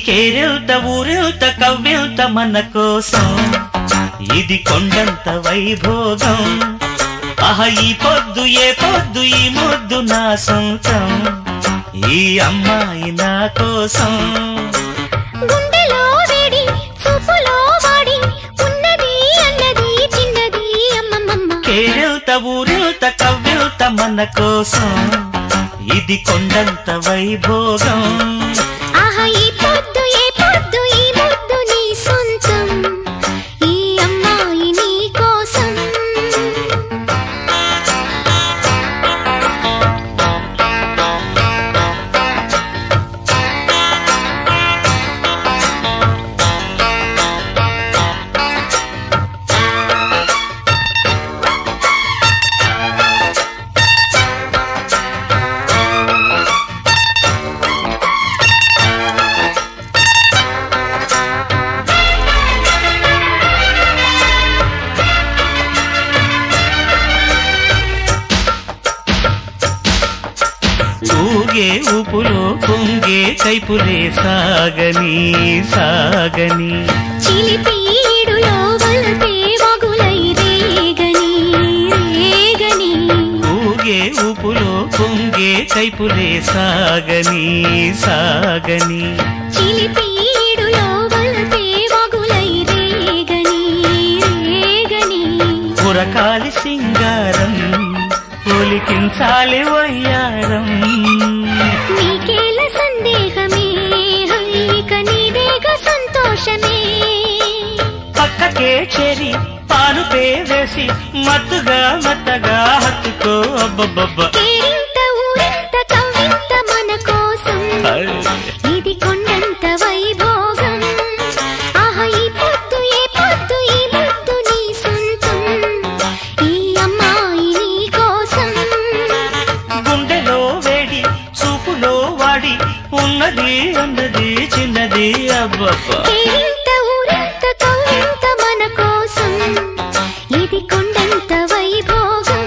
కేరెల్త ఊరెల్త కవ్వెల్త మన కోసం ఇది కొండంత వైభోగం ఆహ ఈ పొద్దు ఏ పొద్దు ఈ ముద్దు నా సొంతం ఈ అమ్మాయి నా కోసం గుండెలో వేడి చూపులో వాడి ఉన్నది అన్నది చిన్నది అమ్మమ్మమ్మ కేరెల్త ఊరెల్త కవ్వెల్త మన కోసం ఇది కొండంత వైభోగం ఆహా ఈ పొద్దు ఏ పొద్దు ఈ ముద్దు నీ సొంతం ఈ అమ్మాయి నీ కోసం ఊగే ఊపులో పొంగే కైపులే సాగని సాగని చిలిపీడులో వలపే వగులై రేగని రేగని ఊగే ఊపులో పొంగే కైపులే సాగని సాగని చిలిపీడులో వలపే వగులై రేగని రేగని పురకాలి సింగారం ఒలికించాలి వయ్యారం నీకేల సందేహమే ఇక నీదేగ సంతోషమే పక్కకే చెరి పానుపే వేసి మత్తుగా మత్తగా హత్తుకో అబ్బబ్బబ్బ కేరింత ఊరింత కవ్వింత మన కోసం ఇది కొండంత వైభోగం ఆహా ఈ పొద్దు ఏ పొద్దు ఈ ముద్దు నీ సొంతం ఈ అమ్మాయి నీ కోసం గుండెలో వేడి చూపులో వాడి ఉన్నది అన్నది చిన్నది అబ్బబ్బ కేరింత ఊరింత కవ్వింత మన కోసం ఇది కొండంత వైభోగం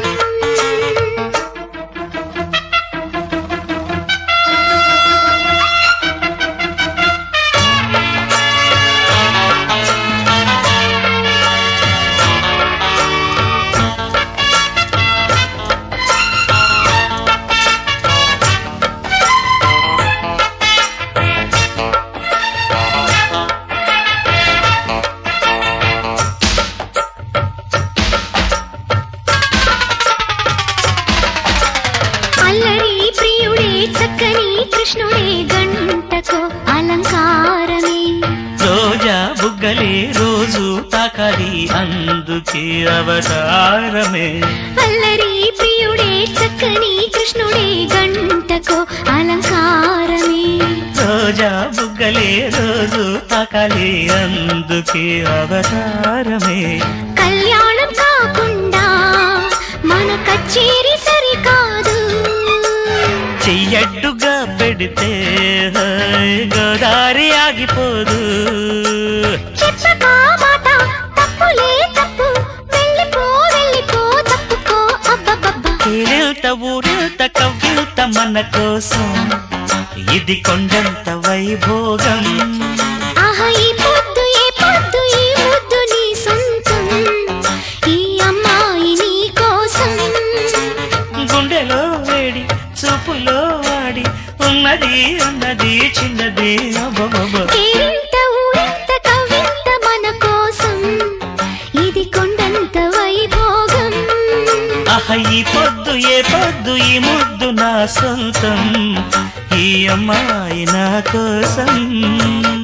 అల్లరి ప్రియుడే చక్కని కృష్ణుడే గంటకు అలంకారమే రోజా బుగ్గలే రోజు తాకాలి అందుకే అవతారమే అల్లరి ప్రియుడే చక్కని కృష్ణుడే గంటకు అలంకారమే రోజా బుగ్గలే రోజు తాకాలి అందుకే అవతారమే కళ్యాణం కాకుండా మన కచేరి సరికాదు చెయ్యడ్డుగా పెడితే హాయ్ గోదారి ఆగిపోదు చెప్పక మాట తప్పులే తప్పు వెళ్ళిపో వెళ్ళిపో తప్పుకో అబ్బబ్బబ్బా కేరెల్త ఊరెల్త కవ్విల్త మన కోసం ఇది కొండంత వైభోగం ఆహా ఈ పొద్దు ఏ పొద్దు ఈ ముద్దు నీ సొంతం ఈ అమ్మాయి నీ కోసం గుండెలో వేడి చూపులో వాడి ఉన్నది ఉన్నది చిన్నది అబ్బబ్బబ్బ. కేరింత ఊరింత కవ్వింత మన కోసం ఇది కొండంత వైభోగం ఆహ ఈ పొద్దు ఏ పొద్దు ఈ ముద్దు నా సొంతం ఈ అమ్మాయి నా కోసం